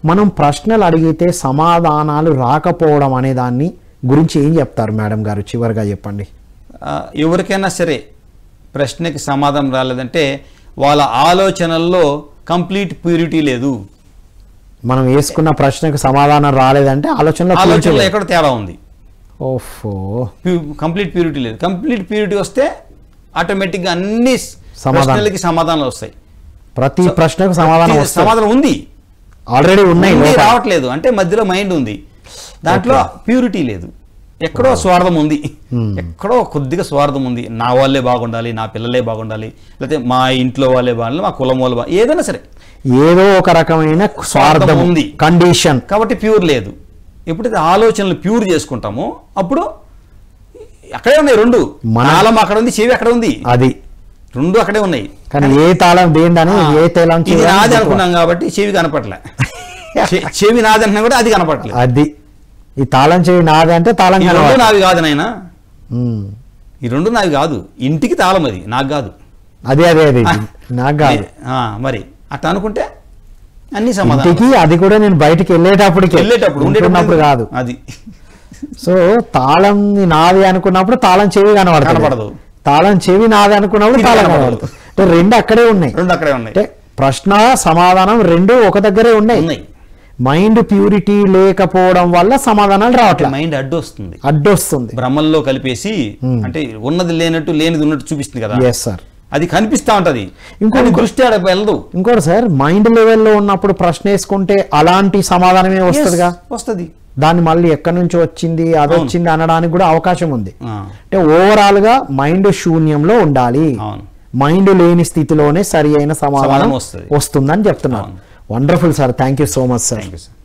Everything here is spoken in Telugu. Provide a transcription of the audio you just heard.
మనం ప్రశ్నలు అడిగితే సమాధానాలు రాకపోవడం అనే దాన్ని గురించి ఏం చెప్తారు మేడం గారు చివరిగా చెప్పండి ఆ, ఎవరికైనా సరే ప్రశ్నకి సమాధానం రాలేదంటే వాళ్ళ ఆలోచనల్లో కంప్లీట్ ప్యూరిటీ లేదు మనం వేసుకున్న ప్రశ్నకు సమాధానం రాలేదంటే ఆలోచనలో ఆలోచనలో పూర్తి- ఎక్కడ తేడా ఉంది ఓఫో కంప్లీట్ ప్యూరిటీ లేదు కంప్లీట్ ప్యూరిటీ వస్తే ఆటోమేటిక్గా అన్ని సమాధానం. ప్రశ్నలకి సమాధానాలు వస్తాయి ప్రతి ప్రశ్నకు సమాధానం ప్రతి వస్తుంది సమాధానం ఉంది ఆల్రెడీ ఉన్నాయి ఉంది, లోపల. రావట్లేదు అంటే మధ్యలో మైండ్ ఉంది దాంట్లో ప్యూరిటీ లేదు ఎక్కడో స్వార్థం ఉంది ఎక్కడో కొద్దిగా స్వార్థం ఉంది నా వాళ్ళే బాగుండాలి నా పిల్లలే బాగుండాలి లేకపోతే మా ఇంట్లో వాళ్ళే బాగుండాలి మా కులం వాళ్ళే బాగుండాలి ఏదైనా సరే ఏదో ఒక రకమైన స్వార్థం ఉంది. కండిషన్ కాబట్టి ప్యూర్ లేదు ఎప్పుడైతే ఆలోచనలు ప్యూర్ చేసుకుంటామో అప్పుడు అక్కడే ఉన్నాయి రెండు మన- నాలం అక్కడ ఉంది చెవి అక్కడ ఉంది అది రెండు అక్కడే ఉన్నాయి కానీ ఏ తాళం దేందని ఏ తేలం ఇది చేయాలని నాది చెప్పు. అనుకున్నాం కాబట్టి చెవి కనపట్లే చె- చెవి నాది అంటున్నా కూడా అది కనపట్లేదు అది ఈ తాళం చెవి నాది అంటే తాళం ఈ రెండు కలవాలి. నావి కాదు నాయనా ఉమ్. ఈ రెండు నావి కాదు ఇంటికి తాళం అది నాకు కాదు అదే అదే అదే నాకు కాదు ఆ, మరి అట్లా అనుకుంటే అన్ని సమాధానం ఇంటికి అది కూడా నేను బయటికి వెళ్ళేటప్పటికి వెళ్ళేటప్పుడు ఉంటున్నప్పుడు ఉండేటప్పుడు కాదు అది సో తాళం నాది అనుకున్నప్పుడు తాళం చెవి కనబడదు కనపడదు. తాళం చెవి నాది అనుకున్నప్పుడు ఇది తాళం కనపడదు. కనబడదు అంటే రెండు అక్కడే ఉన్నాయి రెండు అక్కడే ఉన్నాయి అంటే ప్రశ్న సమాధానం రెండు ఒక దగ్గరే ఉన్నాయి ఉన్నాయి మైండ్ ప్యూరిటీ లేకపోవడం వల్ల సమాధానాలు రావట్లేదు మైండ్ అడ్డు వస్తుంది అడ్డొస్తుంది బ్రహ్మల్లో కలిపేసి అంటే ఉన్నది లేనట్టు లేనిది ఉన్నట్టు చూపిస్తుంది కదా ఎస్ సార్ అది కనిపిస్తా ఉంటది ఇంకో- ఇంకో దృష్టి ఆడ వెళ్ళదు ఇంకోటి సార్ మైండ్ లెవెల్లో ఉన్నప్పుడు ప్రశ్న వేసుకుంటే అలాంటి సమాధానమే వస్తుందిగా వస్తుంది దాన్ని మళ్ళీ ఎక్కడి నుంచి వచ్చింది అది అవును. వచ్చింది అనడానికి కూడా అవకాశం ఉంది ఆ, అంటే ఓవరాల్ గా మైండ్ శూన్యంలో ఉండాలి అవును మైండ్ లేని స్థితిలోనే సరి అయిన సమాధానం సమాధానం వస్తది. వస్తుందని చెప్తున్నారు అవును. Wonderful sir thank you so much sir thank you sir